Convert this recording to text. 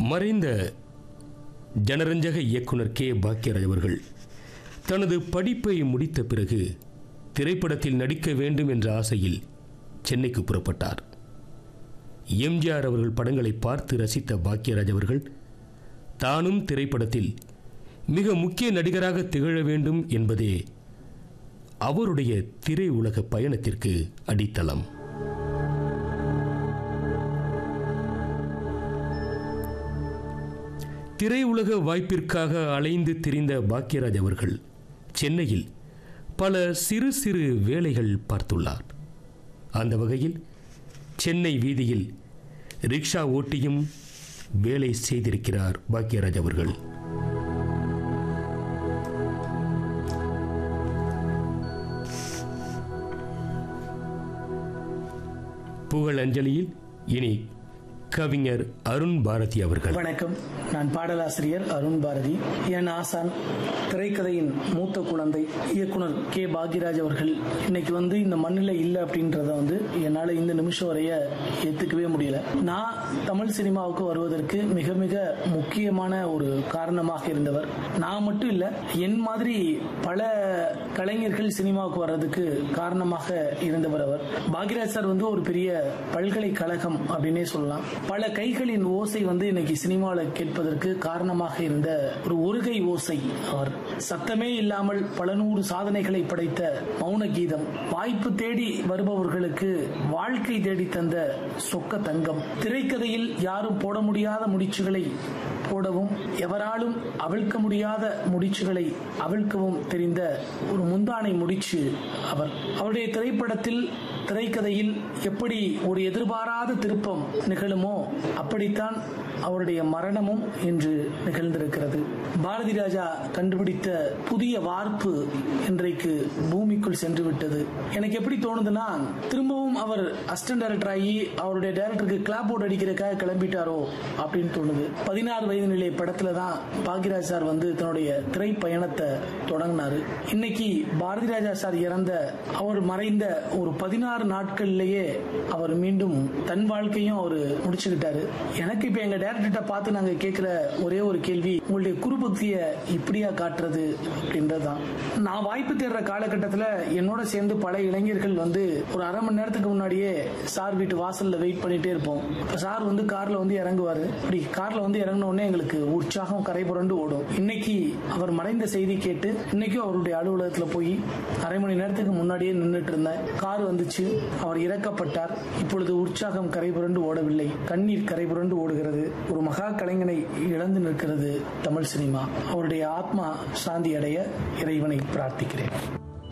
மறைந்த ஜனரஞ்சக இயக்குனர் கே பாக்யராஜ் அவர்கள் தனது படிப்பை முடித்த பிறகு திரைப்படத்தில் நடிக்க வேண்டும் என்ற ஆசையில் சென்னைக்கு புறப்பட்டார் எம்ஜிஆர் அவர்கள் படங்களை பார்த்து ரசித்த பாக்யராஜ் அவர்கள் தானும் திரைப்படத்தில் மிக முக்கிய நடிகராக திகழ வேண்டும் என்பதே அவருடைய திரை உலக பயணத்திற்கு அடித்தளம் திரையுலக வாய்ப்பிற்காக அலைந்து திரிந்த பாக்யராஜ் அவர்கள் சென்னையில் பல சிறு சிறு வேலைகள் பார்த்துள்ளார் அந்த வகையில் சென்னை வீதியில் ரிக்ஷா ஓட்டியும் வேலை செய்திருக்கிறார் பாக்யராஜ் அவர்கள் புகழஞ்சலியில் இனி கவிஞர் அருண் பாரதி அவர்கள் வணக்கம் நான் பாடலாசிரியர் அருண் பாரதி என் ஆசான் திரைக்கதையின் மூத்த குழந்தை இயக்குனர் கே பாக்யராஜ் அவர்கள் இன்னைக்கு வந்து இந்த மண்ணில் இல்லை அப்படின்றத வந்து என்னால் இந்த நிமிஷம் வரைய ஏற்றுக்கவே முடியல நான் தமிழ் சினிமாவுக்கு வருவதற்கு மிக மிக முக்கியமான ஒரு காரணமாக இருந்தவர் நான் மட்டும் இல்லை என் மாதிரி பல கலைஞர்கள் சினிமாவுக்கு வர்றதுக்கு காரணமாக இருந்தவர் அவர் பாக்யராஜ் சார் வந்து ஒரு பெரிய பல்கலைக்கழகம் அப்படின்னே சொல்லலாம் பல கைகளின் ஓசை வந்து இன்னைக்கு சினிமாவில் கேட்பதற்கு காரணமாக இருந்த ஒரு ஒருகை ஓசை அவர் சத்தமே இல்லாமல் பல நூறு சாதனைகளை படைத்த மௌன கீதம் வாய்ப்பு தேடி வருபவர்களுக்கு வாழ்க்கை தேடி தந்த சொக்க தங்கம் திரைக்கதையில் யாரும் போட முடியாத முடிச்சுகளை போடவும் எவராலும் அவிழ்க்க முடியாத முடிச்சுகளை அவிழ்க்கவும் தெரிந்த ஒரு முந்தானை முடிச்சு அவர் அவருடைய திரைப்படத்தில் திரைக்கதையில் எப்படி ஒரு எதிர்பாராத திருப்பம் நிகழுமோ அப்படித்தான் அவருடைய மரணமும் இன்று நிகழ்ந்திருக்கிறது பாரதி ராஜா கண்டுபிடித்த புதிய வார்ப்பு இன்றைக்கு பூமிக்குள் சென்று விட்டது எனக்கு எப்படி தோணுதுன்னா திரும்பவும் அவர் அசிஸ்டன்ட் டைரக்டர் ஆகி அவருடைய டைரக்டருக்கு கிளாப் போர்டு அடிக்கிறதுக்காக கிளம்பிட்டாரோ அப்படின்னு தோணுது பதினாறு வயது நிலை படத்துல தான் பாக்யராஜ் சார் வந்து தன்னுடைய திரை பயணத்தை தொடங்கினாரு இன்னைக்கு பாரதி ராஜா சார் இறந்த அவர் மறைந்த ஒரு பதினாறு நாட்கள்லயே அவர் மீண்டும் தன் வாழ்க்கையும் அவர் முடிச்சுக்கிட்டாரு எனக்கு இப்ப எங்க டேரக்டர்கிட்ட பார்த்து நாங்க கேட்கிற ஒரே ஒரு கேள்வி உங்களுடைய குருபக்தியை இப்படியா காட்டுறது அப்படின்றதுதான் நான் வாய்ப்பு தேடுற காலகட்டத்தில் என்னோட சேர்ந்து பல இளைஞர்கள் வந்து ஒரு அரை மணி நேரத்துக்கு முன்னாடியே சார் வீட்டு வாசல்ல வெயிட் பண்ணிட்டே இருப்போம் சார் வந்து கார்ல வந்து இறங்குவாரு அப்படி கார்ல வந்து இறங்கின உடனே எங்களுக்கு உற்சாகம் கரை புரண்டு ஓடும் இன்னைக்கு அவர் மறைந்த செய்தி கேட்டு இன்னைக்கும் அவருடைய அலுவலகத்துல போய் அரை மணி நேரத்துக்கு முன்னாடியே நின்றுட்டு இருந்தேன் கார் வந்துச்சு அவர் இறக்கப்பட்டார் இப்பொழுது உற்சாகம் கரை புரண்டு ஓடவில்லை கண்ணீர் கரை புரண்டு ஓடுகிறது ஒரு மகா கலைஞனை இழந்து நிற்கிறது தமிழ் சினிமா அவருடைய ஆத்மா சாந்தி அடைய இறைவனை பிரார்த்திக்கிறேன்